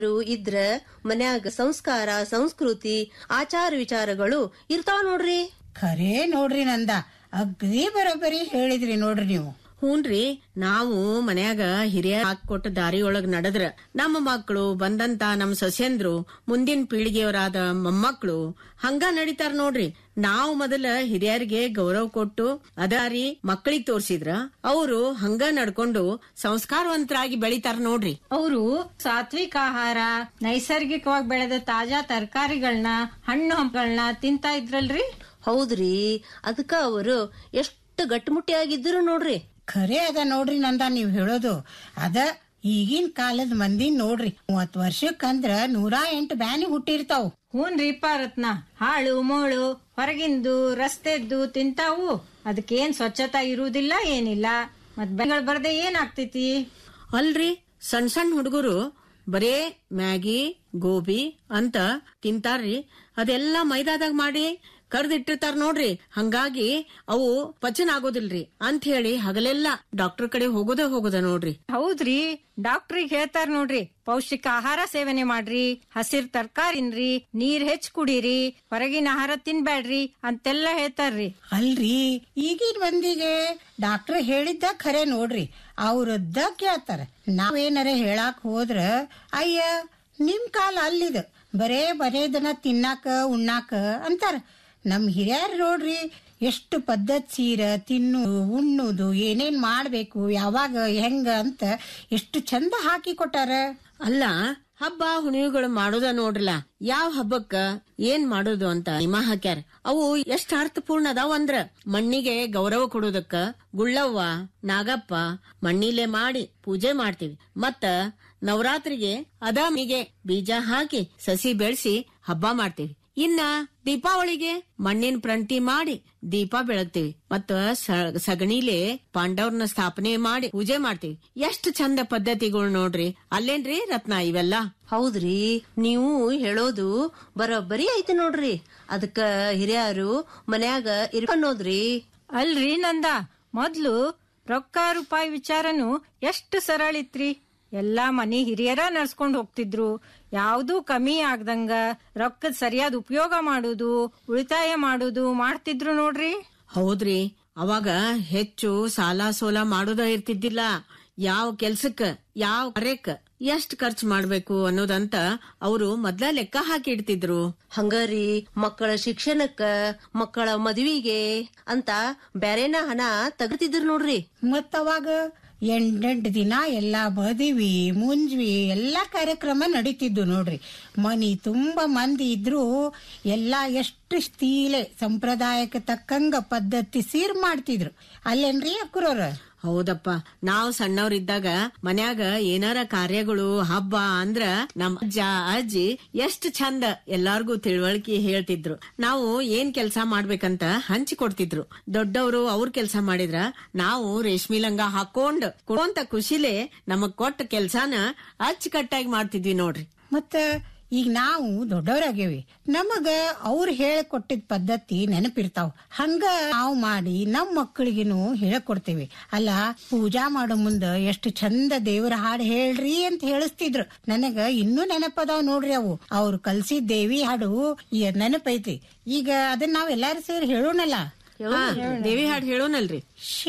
ಇದ್ರ ಮನ್ಯಾಗ ಸಂಸ್ಕಾರ ಸಂಸ್ಕೃತಿ ಆಚಾರ ವಿಚಾರಗಳು ಇರ್ತಾವ ನೋಡ್ರಿ ಖರೇ ನೋಡ್ರಿ ನಂದ ಅಗ್ದಿ ಬರೋಬ್ಬರಿ ಹೇಳಿದ್ರಿ ನೋಡ್ರಿ ನೀವು ಹೂನ್ರಿ ನಾವು ಮನ್ಯಾಗ ಹಿರಿಯ ಹಾಕೊಟ್ಟ ದಾರಿಯೊಳಗ್ ನಡೆದ್ರ ನಮ್ಮ ಮಕ್ಕಳು ಬಂದಂತ ನಮ್ಮ ಸೊಸೆಂದ್ರು ಮುಂದಿನ ಪೀಳಿಗೆಯವರಾದ ಮೊಮ್ಮಕ್ಕಳು ಹಂಗ ನಡೀತಾರ ನೋಡ್ರಿ ನಾವು ಮೊದಲ ಹಿರಿಯರಿಗೆ ಗೌರವ ಕೊಟ್ಟು ಅದಾರಿ ಮಕ್ಕಳಿಗೆ ತೋರ್ಸಿದ್ರ ಅವರು ಹಂಗ ನಡ್ಕೊಂಡು ಸಂಸ್ಕಾರವಂತರಾಗಿ ಬೆಳಿತಾರ ನೋಡ್ರಿ ಅವರು ಸಾತ್ವಿಕ ಆಹಾರ ನೈಸರ್ಗಿಕವಾಗಿ ಬೆಳೆದ ತಾಜಾ ತರಕಾರಿಗಳನ್ನ ಹಣ್ಣು ಹಂಪಗಳನ್ನ ತಿಂತಾ ಇದ್ರಲ್ರಿ ಹೌದ್ರಿ ಅದಕ್ಕ ಅವರು ಎಷ್ಟು ಗಟ್ಟಿಮುಟ್ಟಿಯಾಗಿದ್ರು ನೋಡ್ರಿ ಖರೆ ಅದ ನೋಡ್ರಿ ನಂದ ನೀವ್ ಹೇಳೋದು ಅದ ಈಗಿನ ಕಾಲದ ಮಂದಿ ನೋಡ್ರಿ ಮೂವತ್ ವರ್ಷಕ್ಕಂದ್ರ ನೂರಾ ಎಂಟು ಬ್ಯಾನಿ ಹುಟ್ಟಿರ್ತಾವ್ ಹೂನ್ರಿಪ್ಪ ರತ್ನ ಹಾಳು ಮೋಳು ಹೊರಗಿಂದು ರಸ್ತೆದ್ದು ತಿಂತಾವು ಅದಕ್ಕೇನ್ ಸ್ವಚ್ಛತಾ ಇರುವುದಿಲ್ಲ ಏನಿಲ್ಲ ಮತ್ ಬೆಂಗಳ ಬರ್ದೆ ಏನಾಗ್ತೈತಿ ಅಲ್ರಿ ಸಣ್ಣ ಸಣ್ಣ ಹುಡುಗರು ಬರೇ ಮ್ಯಾಗಿ ಗೋಬಿ ಅಂತ ತಿಂತಾರ್ರಿ ಅದೆಲ್ಲ ಮೈದಾದಾಗ ಮಾಡಿ ಕರ್ದಿಟ್ಟಿರ್ತಾರ ನೋಡ್ರಿ ಹಂಗಾಗಿ ಅವು ಪಚನ ಆಗೋದಿಲ್ರಿ ಅಂತ ಹೇಳಿ ಹಗಲೆಲ್ಲ ಡಾಕ್ಟರ್ ಕಡೆ ಹೋಗೋದೇ ಹೋಗೋದ ನೋಡ್ರಿ ಹೌದ್ರಿ ಡಾಕ್ಟ್ರಿಗೆ ಹೇಳ್ತಾರ ನೋಡ್ರಿ ಪೌಷ್ಟಿಕ ಆಹಾರ ಸೇವನೆ ಮಾಡ್ರಿ ಹಸಿರ್ ತರ್ಕಾರಿನ್ರಿ ನೀರ್ ಹೆಚ್ಚ್ ಕುಡೀರಿ ಹೊರಗಿನ ಆಹಾರ ತಿನ್ಬ್ಯಾಡ್ರಿ ಅಂತೆಲ್ಲ ಹೇಳ್ತಾರ್ರಿ ಅಲ್ರಿ ಈಗಿನ ಮಂದಿಗೆ ಡಾಕ್ಟರ್ ಹೇಳಿದ್ದ ಖರೆ ನೋಡ್ರಿ ಅವ್ರದ್ದ ಕೇಳ್ತಾರ ನಾವೇನಾರ ಹೇಳಾಕ್ ಹೋದ್ರ ಅಯ್ಯ ನಿಮ್ ಕಾಲ ಅಲ್ಲಿದ ಬರೇ ಬರೇದನ ತಿನ್ನಾಕ ಉಣ್ಣಾಕ ಅಂತಾರ ನಮ್ ಹಿರಿಯರ್ ನೋಡ್ರಿ ಎಷ್ಟು ಪದ್ಧತಿ ಸೀರ ತಿನ್ನುದು ಉಣ್ಣುದು ಏನೇನ್ ಮಾಡ್ಬೇಕು ಯಾವಾಗ ಹೆಂಗ ಅಂತ ಎಷ್ಟು ಚಂದ ಹಾಕಿ ಕೊಟ್ಟಾರ ಅಲ್ಲ ಹಬ್ಬ ಹುಣಿವುಗಳು ಮಾಡೋದ ನೋಡ್ರಲ್ಲ ಯಾವ ಹಬ್ಬಕ್ಕ ಏನ್ ಮಾಡೋದು ಅಂತ ನಿಮ ಹಾಕ್ಯಾರ ಅವು ಎಷ್ಟ್ ಅರ್ಥಪೂರ್ಣ ಅದಾವ ಅಂದ್ರ ಮಣ್ಣಿಗೆ ಗೌರವ ಕೊಡೋದಕ್ಕ ಗುಳ್ಳವ್ವ ನಾಗಪ್ಪ ಮಣ್ಣಿಲೆ ಮಾಡಿ ಪೂಜೆ ಮಾಡ್ತೀವಿ ಮತ್ತ ನವರಾತ್ರಿಗೆ ಅದಾಮಿಗೆ ಬೀಜ ಹಾಕಿ ಸಸಿ ಬೆಳೆಸಿ ಹಬ್ಬ ಮಾಡ್ತೀವಿ ಇನ್ನ ದೀಪಾವಳಿಗೆ ಮಣ್ಣಿನ ಪ್ರಂಟಿ ಮಾಡಿ ದೀಪ ಬೆಳಗ್ತೀವಿ ಮತ್ತ ಸ- ಸಗಣಿಲೆ ಪಾಂಡವ್ರನ್ನ ಸ್ಥಾಪನೆ ಮಾಡಿ ಪೂಜೆ ಮಾಡ್ತೀವಿ ಎಷ್ಟ್ ಚಂದ ಪದ್ಧತಿಗಳು ನೋಡ್ರಿ ಅಲ್ಲೇನ್ರಿ ರತ್ನ ಇವೆಲ್ಲ ಹೌದ್ರಿ ನೀವು ಹೇಳೋದು ಬರೋಬ್ಬರಿ ಐತಿ ನೋಡ್ರಿ ಅದಕ್ಕ ಹಿರಿಯರು ಮನ್ಯಾಗ ಇರ್ಕನ್ನೋದ್ರಿ ಅಲ್ರಿ ನಂದ ಮೊದ್ಲು ರೊಕ್ಕ ರೂಪಾಯಿ ವಿಚಾರನು ಎಷ್ಟು ಸರಳ ಇತ್ರಿ ಎಲ್ಲಾ ಮನಿ ಹಿರಿಯರ ನಡ್ಸ್ಕೊಂಡ್ ಹೋಗ್ತಿದ್ರು ಯಾವ್ದೂ ಕಮ್ಮಿ ಆಗ್ದಂಗ ರೊಕ್ಕದ ಸರಿಯಾದ ಉಪಯೋಗ ಮಾಡುದು ಉಳಿತಾಯ ಮಾಡುದು ಮಾಡ್ತಿದ್ರು ನೋಡ್ರಿ ಹೌದ್ರಿ ಅವಾಗ ಹೆಚ್ಚು ಸಾಲ ಸೋಲ ಮಾಡೋದ ಇರ್ತಿದ್ದಿಲ್ಲ ಯಾವ ಕೆಲ್ಸಕ್ಕ ಯಾವ ಕಾರ್ಯಕ್ಕ ಎಷ್ಟ್ ಖರ್ಚು ಮಾಡ್ಬೇಕು ಅನ್ನೋದಂತ ಅವರು ಮೊದ್ಲ ಲೆಕ್ಕ ಹಾಕಿ ಇಡ್ತಿದ್ರು ಹಂಗಾರಿ ಮಕ್ಕಳ ಶಿಕ್ಷಣಕ್ಕ ಮಕ್ಕಳ ಮದ್ವಿಗೆ ಅಂತ ಬ್ಯಾರೇನ ಹಣ ತಗತಿದ್ರು ನೋಡ್ರಿ ಮತ್ತ ಅವಾಗ ಎಂಟೆಂಟು ದಿನ ಎಲ್ಲಾ ಮದಿವಿ ಮುಂಜ್ವಿ ಎಲ್ಲಾ ಕಾರ್ಯಕ್ರಮ ನಡೀತಿದ್ದು ನೋಡ್ರಿ ಮನಿ ತುಂಬಾ ಮಂದಿ ಇದ್ರು ಎಲ್ಲಾ ಎಷ್ಟು ಸ್ತೀಲೆ ಸಂಪ್ರದಾಯಕ್ಕೆ ತಕ್ಕಂಗ ಪದ್ಧತಿ ಸೀರ್ ಮಾಡ್ತಿದ್ರು ಅಲ್ಲೇನ್ರಿ ಅಕ್ಕುರವ್ರ ಹೌದಪ್ಪ ನಾವ್ ಸಣ್ಣವ್ರಿದ್ದಾಗ ಮನ್ಯಾಗ ಏನಾರ ಕಾರ್ಯಗಳು ಹಬ್ಬ ಅಂದ್ರ ನಮ್ ಅಜ್ಜ ಅಜ್ಜಿ ಎಷ್ಟ್ ಚಂದ ಎಲ್ಲಾರ್ಗೂ ತಿಳುವಳಿಕೆ ಹೇಳ್ತಿದ್ರು ನಾವು ಏನ್ ಕೆಲ್ಸ ಮಾಡ್ಬೇಕಂತ ಹಂಚಿ ಕೊಡ್ತಿದ್ರು ದೊಡ್ಡವರು ಅವ್ರ ಕೆಲ್ಸ ಮಾಡಿದ್ರ ನಾವು ರೇಷ್ಮಿ ಲಂಗ ಹಾಕೊಂಡ್ ಕೊಡುವಂತ ಖುಷಿಲೇ ನಮಗ್ ಕೊಟ್ಟ ಕೆಲ್ಸಾನ ಅಚ್ಚುಕಟ್ಟಾಗಿ ಮಾಡ್ತಿದ್ವಿ ನೋಡ್ರಿ ಮತ್ತ ಈಗ ನಾವು ದೊಡ್ಡವರಾಗೇವಿ ನಮಗ ಅವ್ರು ಹೇಳ್ಕೊಟ್ಟಿದ್ ಪದ್ಧತಿ ನೆನಪಿರ್ತಾವ ಹಂಗ ನಾವು ಮಾಡಿ ನಮ್ ಮಕ್ಕಳಿಗಿನು ಹೇಳ್ಕೊಡ್ತೇವಿ ಅಲ್ಲ ಪೂಜಾ ಮಾಡೋ ಮುಂದ ಎಷ್ಟು ಚಂದ ದೇವರ ಹಾಡು ಹೇಳ್ರಿ ಅಂತ ಹೇಳಿಸ್ತಿದ್ರು ನನಗ ಇನ್ನೂ ನೆನಪದಾವ್ ನೋಡ್ರಿ ಅವು ಅವ್ರು ಕಲ್ಸಿದ್ ದೇವಿ ಹಾಡು ಈ ನೆನಪೈತಿ ಈಗ ಅದನ್ನ ನಾವ್ ಎಲ್ಲಾರು ಸೇರಿ ಹೇಳೋಣಲ್ಲ ಹಾ, ದೇವಿ ಹಾಡ್ ಹೇಳೋನಲ್ರಿ